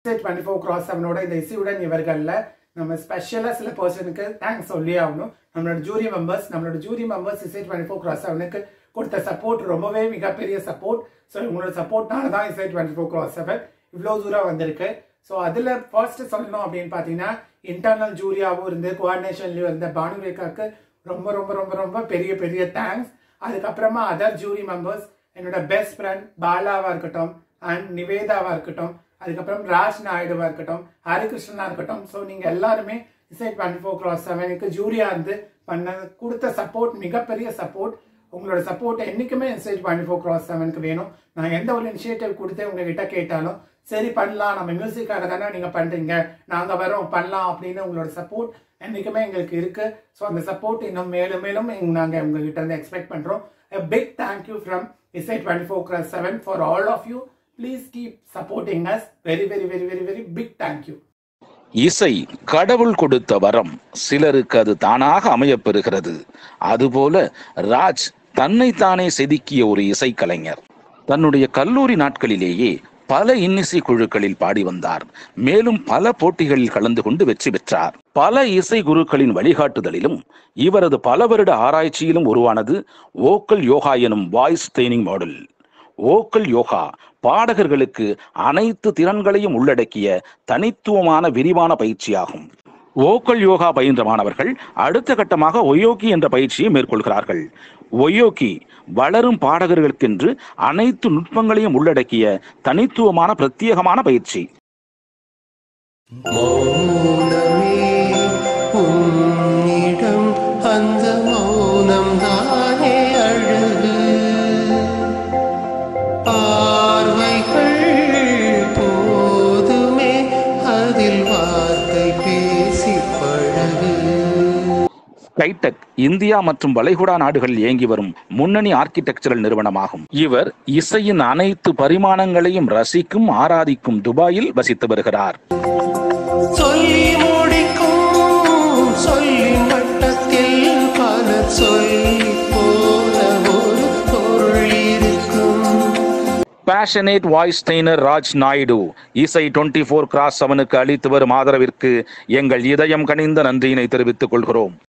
twenty four cross செவனோட இந்த இசையுடன் இவர்கள்ல நம்ம ஸ்பெஷலாக சில பர்சனுக்கு தேங்க்ஸ் சொல்லி ஆகணும் நம்மளோட ஜூரி மெம்பர்ஸ் நம்மளோட jury members Isai twenty four cross செவனுக்கு கொடுத்த சப்போர்ட் ரொம்பவே மிகப்பெரிய சப்போர்ட் ஸோ உங்களோட சப்போர்ட்னால தான் இசை டுவெண்ட்டி ஃபோர் கிராஸ் செவன் இவ்வளோ தூரம் வந்திருக்கு ஸோ அதில் ஃபர்ஸ்ட் சொல்லணும் அப்படின்னு பார்த்தீங்கன்னா இன்டர்னல் ஜூரியாவும் இருந்து கோஆர்டினேஷன்லயும் இருந்த பானுரேகாக்கு ரொம்ப ரொம்ப ரொம்ப ரொம்ப பெரிய பெரிய தேங்க்ஸ் அதுக்கப்புறமா அதர் ஜூரி மெம்பர்ஸ் என்னோட பெஸ்ட் ஃப்ரெண்ட் பாலாவா இருக்கட்டும் அண்ட் நிவேதாவா இருக்கட்டும் அதுக்கப்புறம் ராஜ் நாயுடுவா இருக்கட்டும் ஹரிகிருஷ்ணனா இருக்கட்டும் ஸோ நீங்க எல்லாருமே இசை டுவெண்ட்டி ஃபோர் கிராஸ் செவனுக்கு ஜூரியா இருந்து பண்ண கொடுத்த சப்போர்ட் மிகப்பெரிய சப்போர்ட் உங்களோட சப்போர்ட் என்னைக்குமே இசை டுவெண்ட்டி ஃபோர் கிராஸ் செவனுக்கு வேணும் நான் எந்த ஒரு இனிஷியேட்டிவ் கொடுத்து உங்ககிட்ட கேட்டாலும் சரி பண்ணலாம் நம்ம மியூசிக்காக தானே நீங்க பண்றீங்க நாங்க வரோம் பண்ணலாம் அப்படின்னு உங்களோட சப்போர்ட் என்னைக்குமே எங்களுக்கு இருக்கு ஸோ அந்த சப்போர்ட் இன்னும் மேலும் மேலும் இங்க நாங்க உங்ககிட்ட இருந்து எக்ஸ்பெக்ட் பண்றோம் big thank you from Isai twenty four cross seven for all of you please keep supporting us very very very very very big thank you Isai கடவுள் கொடுத்த வரம் சிலருக்கு அது தானாக அமையப் பெறுகிறது அதுபோல ராஜ் தன்னைத்தானே செதுக்கிய ஒரு இசைக்கலைஞர் தன்னுடைய கல்லூரி நாட்களிலேயே பல இன்னிசை குழுக்களில் பாடி வந்தார் மேலும் பல போட்டிகளில் கலந்து கொண்டு வெற்றி பெற்றார் பல இசை குருக்களின் வழிகாட்டுதலிலும் இவரது பல வருட ஆராய்ச்சியிலும் உருவானது ஓக்கல் யோகா எனும் வாய்ஸ் ட்ரைனிங் மாடல் ஓக்கல் யோகா பாடகர்களுக்கு அனைத்து திறன்களையும் உள்ளடக்கிய தனித்துவமான விரிவான பயிற்சியாகும் ஓக்கல் யோகா பயின்ற மாணவர்கள் அடுத்த கட்டமாக ஒயோகி என்ற பயிற்சியை மேற்கொள்கிறார்கள் ஒயோகி வளரும் பாடகர்களுக்கென்று அனைத்து நுட்பங்களையும் உள்ளடக்கிய தனித்துவமான பிரத்யேகமான பயிற்சி மௌனமே உன்னிடம் அந்த மௌனம் தானே அழகு பார்வைகள் போதுமே அதில் வார்த்தை பேசி பழகு ஸ்கைடெக் இந்தியா மற்றும் வளைகுடா நாடுகளில் இயங்கி வரும் முன்னணி ஆர்கிடெக்சரல் நிறுவனமாகும் இவர் இசையின் அனைத்து பரிமாணங்களையும் ரசிக்கும் ஆராதிக்கும் துபாயில் வசித்து வருகிறார் சொல்லி முடிக்கும் சொல்லின் வட்டத்தில் பல சொல்லி போல ஒரு பொருள் இருக்கும் passionate voice trainer Raj Naidu Isai twenty four cross செவனுக்கு அளித்து வரும் ஆதரவிற்கு எங்கள் இதயம் கனிந்த நன்றியினை தெரிவித்துக் கொள்கிறோம்